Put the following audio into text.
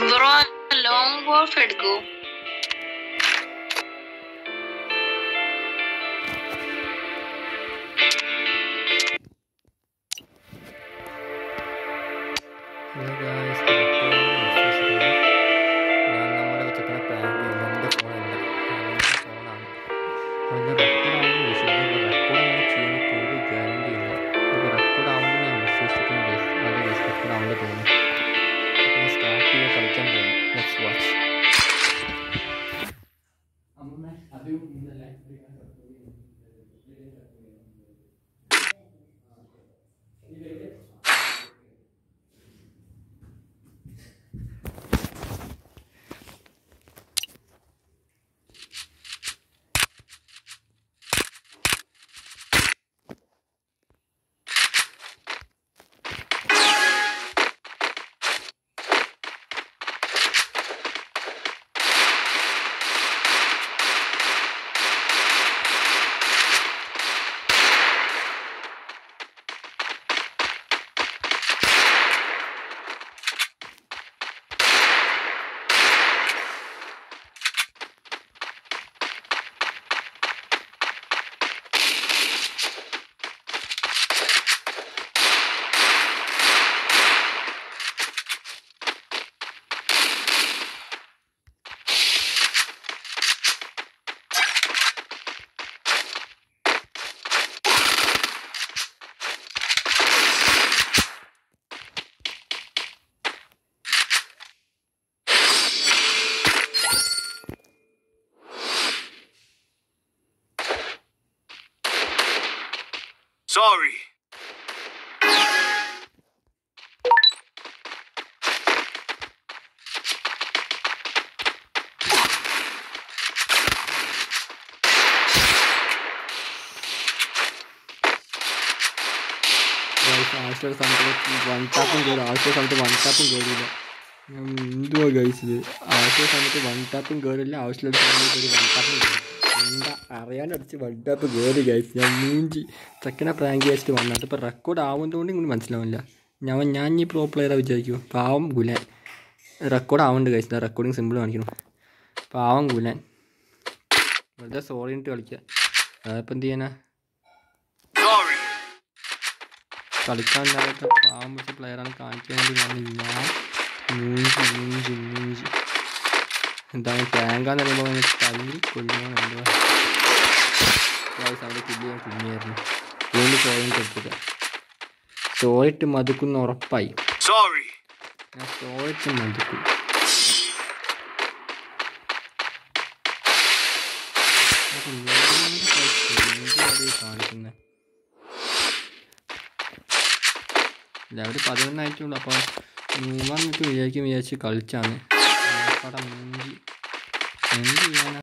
Bro long wolf എടുക്കൂ hello guys ഞാൻ നമ്മുടെ വെച്ചേക്കുന്ന പ്രാങ്ക് ഇല്ല എൻ്റെ ഫോണല്ല എൻ്റെ ഫോണാണ് അതിൻ്റെ റെക്കോർഡാവുമ്പോൾ വിശ്വസിക്കും റെക്കോർഡ് അങ്ങനെ ചെയ്യുന്ന ഒരു ഗ്യാരണ്ടി ഇല്ല ഇത് റെക്കോർഡ് ആവുമ്പോൾ ഞാൻ വിശ്വസിക്കും ഗൈസ് നല്ല ഗൈസ് റെക്കോർഡ് ആവുമ്പോൾ തോന്നുന്നു അപ്പോൾ ഞാൻ സ്റ്റാർട്ട് ചെയ്യാൻ കളിക്കാൻ പോകുന്നു നെക്സ്റ്റ് വാച്ച് അമ്മ അറിയും ഇന്നലെ Sorry. ഗൈസ് ആവശ്യമുള്ള സമയത്ത് വൺ ടാപ്പും കയറി ആവശ്യമുള്ള സമയത്ത് വൺ ടാപ്പും കയറിയില്ല ഞാൻ എന്തുവാ ഗൈസ് ഇത് ആവശ്യമുള്ള സമയത്ത് വൺ ടാപ്പും കയറില്ല ആവശ്യമുള്ള സമയത്ത് കയറി വൺ ടാപ്പും കയറി എന്താ അറിയാണ്ടടിച്ച് വൺ ടാപ്പ് കയറി ഗൈസ് ഞാൻ മൂഞ്ചി ചെക്കനെ പ്രാങ്ക് വെച്ചിട്ട് വന്നത് ഇപ്പോൾ റെക്കോർഡ് ആവുന്നതുകൊണ്ട് ഇങ്ങനെ മനസ്സിലാവില്ല ഞാൻ ഞാൻ ഈ പ്രോ പ്ലെയറാണ് വിചാരിക്കും പാവം ഗുലാൻ റെക്കോർഡ് ആവുന്നുണ്ട് ഗൈസ് റെക്കോർഡിങ് സിമ്പിൾ കാണിക്കണം പാവം ഗുലാൻ വെറുതെ സോറി ഇട്ട് കളിക്കുക അതിപ്പോൾ എന്ത് ചെയ്യാനാ Sorry. കളിക്കാൻ ഇല്ലാത്ത പാവം പിടിച്ച പ്ലെയറാണ് കാണിക്കാൻ വേണ്ടി വന്നില്ല മൂഞ്ചി മൂഞ്ചി മൂഞ്ചി എന്താണ് ടാങ്കാന്ന് പറയുമ്പോൾ എനിക്ക് തല്ലി കൊല്ലുമോ എന്തോ അവിടെ കില്ല് ചെയ്യാൻ കുഞ്ഞായിരുന്നു വീണ്ടും സോയം കൊടുത്തത് സോയിട്ട് മതുക്കുന്ന ഉറപ്പായി Sorry. ഞാൻ സോയിട്ട് മതുക്കും കാണിക്കുന്നത് എല്ലാവരും പതിനൊന്നായിട്ടുള്ളൂ അപ്പോൾ മൂന്നാം മിനിറ്റ് വിചാരിക്കും വിചാരിച്ച് കളിച്ചാണ് പടം മൂഞ്ചി എന്ത് ചെയ്യാനാ